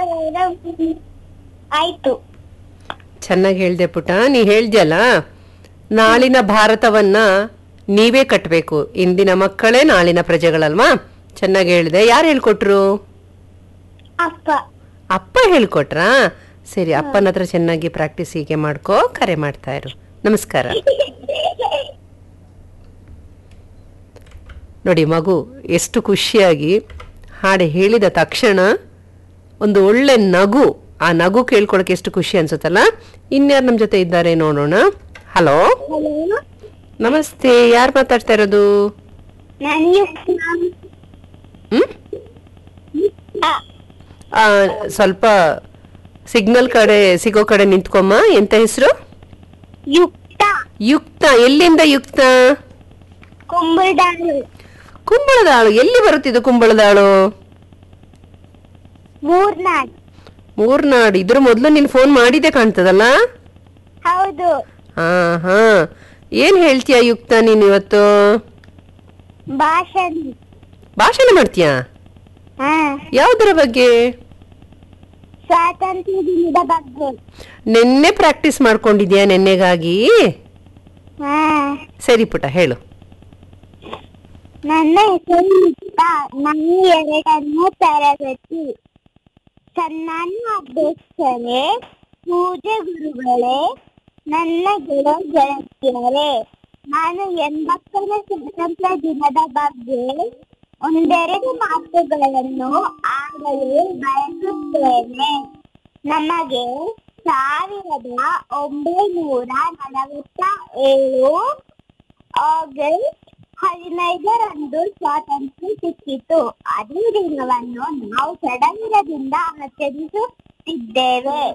ಆಯ್ತು ಚೆನ್ನಾಗಿ ಹೇಳ್ದೆ ಪುಟ ನೀ ಹೇಳ್ದ್ಯಲ್ಲ ನಾಳಿನ ಭಾರತವನ್ನ ನೀವೇ ಕಟ್ಟಬೇಕು ಇಂದಿನ ಮಕ್ಕಳೇ ನಾಳಿನ ಪ್ರಜೆಗಳಲ್ವಾ ಚೆನ್ನಾಗಿ ಹೇಳ್ದೆ ಯಾರು ಹೇಳ್ಕೊಟ್ರು ಅಪ್ಪ ಅಪ್ಪ ಹೇಳ್ಕೊಟ್ರಾ ಸರಿ ಅಪ್ಪನ ಹತ್ರ ಚೆನ್ನಾಗಿ ಪ್ರಾಕ್ಟೀಸ್ ಹೀಗೆ ಮಾಡ್ಕೋ ಕರೆ ಮಾಡ್ತಾ ಇರು ನಮಸ್ಕಾರ ನೋಡಿ ಮಗು ಎಷ್ಟು ಖುಷಿಯಾಗಿ ಹಾಡು ಹೇಳಿದ ತಕ್ಷಣ ಒಂದು ಒಳ್ಳೆ ನಗು ಆ ನಗು ಕೇಳ್ಕೊಳಕ್ಕೆ ಎಷ್ಟು ಖುಷಿ ಅನ್ಸುತ್ತಲ್ಲ ಇನ್ಯಾರು ನಮ್ಮ ಜೊತೆ ಇದ್ದಾರೆ ನೋಡೋಣ ಹಲೋ ಹಲೋ ನಮಸ್ತೆ ಯಾರು ಮಾತಾಡ್ತಾ ಇರೋದು ನಾನು ಹ್ಮ್ ಆ, ಸ್ವಲ್ಪ ಸಿಗ್ನಲ್ ಕಡೆ ಸಿಗೋ ಕಡೆ ನಿಂತ್ಕೊಮ್ಮ ಎಂತ ಹೆಸರು ಯುಕ್ತ ಯುಕ್ತ ಎಲ್ಲಿಂದ ಯುಕ್ತ ಕುಂಬಳದಾಳು ಕುಂಬಳದಾಳು ಎಲ್ಲಿ ಬರುತ್ತಿದ್ದು ಕುಂಬಳದಾಳು ಮೂರ್ನಾಡ್ ಮೂರ್ನಾಡು ಇದ್ರ ಮೊದ್ಲು ನೀನ್ ಫೋನ್ ಮಾಡಿದೆ ಕಾಣ್ತದಲ್ಲ ಹೌದು ಹಾ ಹಾ ಏನ್ ಹೇಳ್ತೀಯ ಯುಕ್ತ ನೀನ್ ಇವತ್ತು ಭಾಷಣ ಭಾಷಣ ಮಾಡ್ತೀಯಾ ಹಾ ಯಾವ್ದರ ಬಗ್ಗೆ ಸ್ವಾತಂತ್ರ್ಯ ದಿನದ ಬಗ್ಗೆ ನಿನ್ನೆ ಪ್ರಾಕ್ಟೀಸ್ ಮಾಡ್ಕೊಂಡಿದ್ಯಾ ನಿನ್ನೆಗಾಗಿ ಹಾ ಸರಿ ಪುಟ ಹೇಳು ನನ್ನ ಹೆಸರು ಯುಕ್ತ ನಾನು ಎರಡನೇ ತರಗತಿ ಸನ್ಮಾನ್ಯ ಅಧ್ಯಕ್ಷರೇ ಪೂಜೆ ಗುರುಗಳೇ ನನ್ನ ಗೆಳೆಯ ಗೆಳತಿಯರೇ ನಾನು ಎಂಬತ್ತನೇ ಸ್ವಾತಂತ್ರ್ಯ ದಿನದ ಬಗ್ಗೆ ಒಂದೆರಡು ಮಾತುಗಳನ್ನು ಆಡಲು ಬಯಸುತ್ತೇನೆ ನಮಗೆ ಸಾವಿರದ ಒಂಬೈನೂರ ನಲವತ್ತ ಏಳು ಆಗಸ್ಟ್ ಹದಿನೈದರಂದು ಸ್ವಾತಂತ್ರ್ಯ ಸಿಕ್ಕಿತು ಅದೇ ದಿನವನ್ನು ನಾವು ಸಡಗರದಿಂದ ಆಚರಿಸುತ್ತಿದ್ದೇವೆ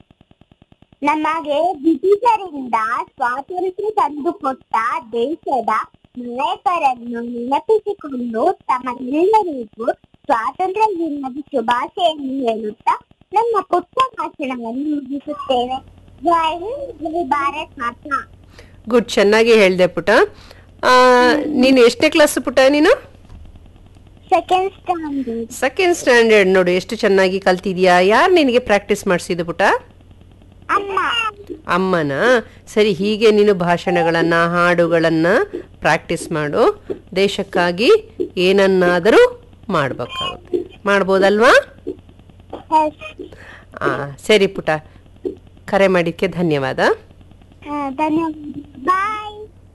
ನಮಗೆ ಬ್ರಿಟಿಷರಿಂದ ಸ್ವಾತಂತ್ರ್ಯ ತಂದುಕೊಟ್ಟ ದೇಶದ ನಾಯಕರನ್ನು ನೆನಪಿಸಿಕೊಂಡು ತಮ್ಮೆಲ್ಲರಿಗೂ ಸ್ವಾತಂತ್ರ್ಯ ದಿನದ ಶುಭಾಶಯನ್ನು ಹೇಳುತ್ತಾ ನನ್ನ ಪುಟ್ಟ ಭಾಷಣವನ್ನು ಮುಗಿಸುತ್ತೇವೆ ಜೈ ಹಿಂದ್ ಜೈ ಭಾರತ್ ಮಾತಾ ಗುಡ್ ಚೆನ್ನಾಗಿ ಹೇಳ್ದೆ ಪುಟ ಆ, ನೀನು ಎಷ್ಟನೇ ಕ್ಲಾಸ್ ಪುಟ ನೀನು ಸೆಕೆಂಡ್ ಸ್ಟ್ಯಾಂಡರ್ಡ್ ಸೆಕೆಂಡ್ ಸ್ಟ್ಯಾಂಡರ್ಡ್ ನೋಡು ಎಷ್ಟು ಚೆನ್ನಾಗಿ ಕಲ್ತಿದ್ಯಾ ಯಾರು ನಿನಗೆ ಪ್ರಾಕ್ಟೀಸ್ ಮಾಡಿಸಿದ್ದು ಪುಟ ಅಮ್ಮ ಅಮ್ಮನ ಸರಿ ಹೀಗೆ ನೀನು ಭಾಷಣಗಳನ್ನ ಹಾಡುಗಳನ್ನ ಪ್ರಾಕ್ಟೀಸ್ ಮಾಡು ದೇಶಕ್ಕಾಗಿ ಏನನ್ನಾದರೂ ಮಾಡ್ಬೇಕಾಗುತ್ತೆ ಮಾಡ್ಬೋದಲ್ವಾ ಎಸ್ ಆ, ಸರಿ ಪುಟ ಕರೆ ಮಾಡಿದ್ದಕ್ಕೆ ಧನ್ಯವಾದ ಧನ್ಯವಾದ ಬಾಯ್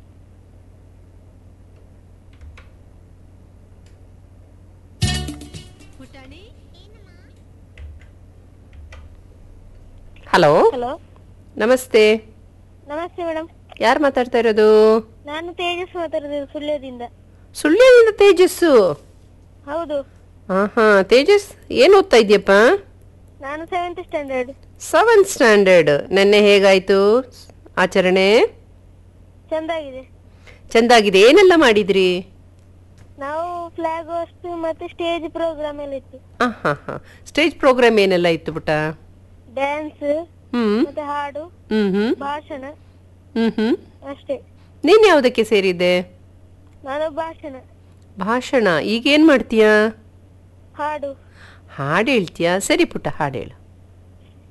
ಹಲೋ ಹಲೋ ನಮಸ್ತೆ ನಮಸ್ತೆ ಮೇಡಮ್ ಯಾರು ಮಾತಾಡ್ತಾ ಇರೋದು ನಾನು ತೇಜಸ್ ಮಾತಾಡೋದು ಸುಳ್ಯದಿಂದ ಸುಳ್ಯದಿಂದ ತೇಜಸ್ಸು ಹೌದು ಹಾ ಹಾ ತೇಜಸ್ ಏನು ಓದ್ತಾ ಇದೆಯಪ್ಪ ನಾನು ಸೆವೆಂತ್ ಸ್ಟ್ಯಾಂಡರ್ಡ್ ಸೆವೆಂತ್ ಸ್ಟ್ಯಾಂಡರ್ಡ್ ನೆನ್ನೆ ಹೇಗಾಯ್ತು ಆಚರಣೆ ಚಂದಾಗಿದೆ ಚಂದಾಗಿದೆ ಏನೆಲ್ಲ ಮಾಡಿದ್ರಿ ನಾವು ಫ್ಲಾಗ್ ಹೋಸ್ಟ್ ಮತ್ತೆ ಸ್ಟೇಜ್ ಪ್ರೋಗ್ರಾಮ್ ಎಲ್ಲ ಇತ್ತು ಆ, ಹಾ ಹಾ ಸ್ಟೇಜ್ ಪ್ರೋಗ್ರಾಮ್ ಏನೆಲ್ಲ ಇತ್ತು ಪುಟ ಡ್ಯಾನ್ಸ್ ಹ್ಮ್ ಮತ್ತೆ ಹಾಡು ಹ್ಮ್ ಹ್ಮ್ ಭಾಷಣ ಹ್ಮ್ ಹ್ಮ್ ಅಷ್ಟೇ ನೀನ್ ಯಾವ್ದಕ್ಕೆ ಸೇರಿದ್ದೆ ನಾನು ಭಾಷಣ ಭಾಷಣ ಈಗ ಏನ್ ಮಾಡ್ತೀಯಾ ಹಾಡು ಹಾಡು ಹೇಳ್ತೀಯಾ ಸರಿ ಪುಟ್ಟ ಹಾಡು ಹೇಳು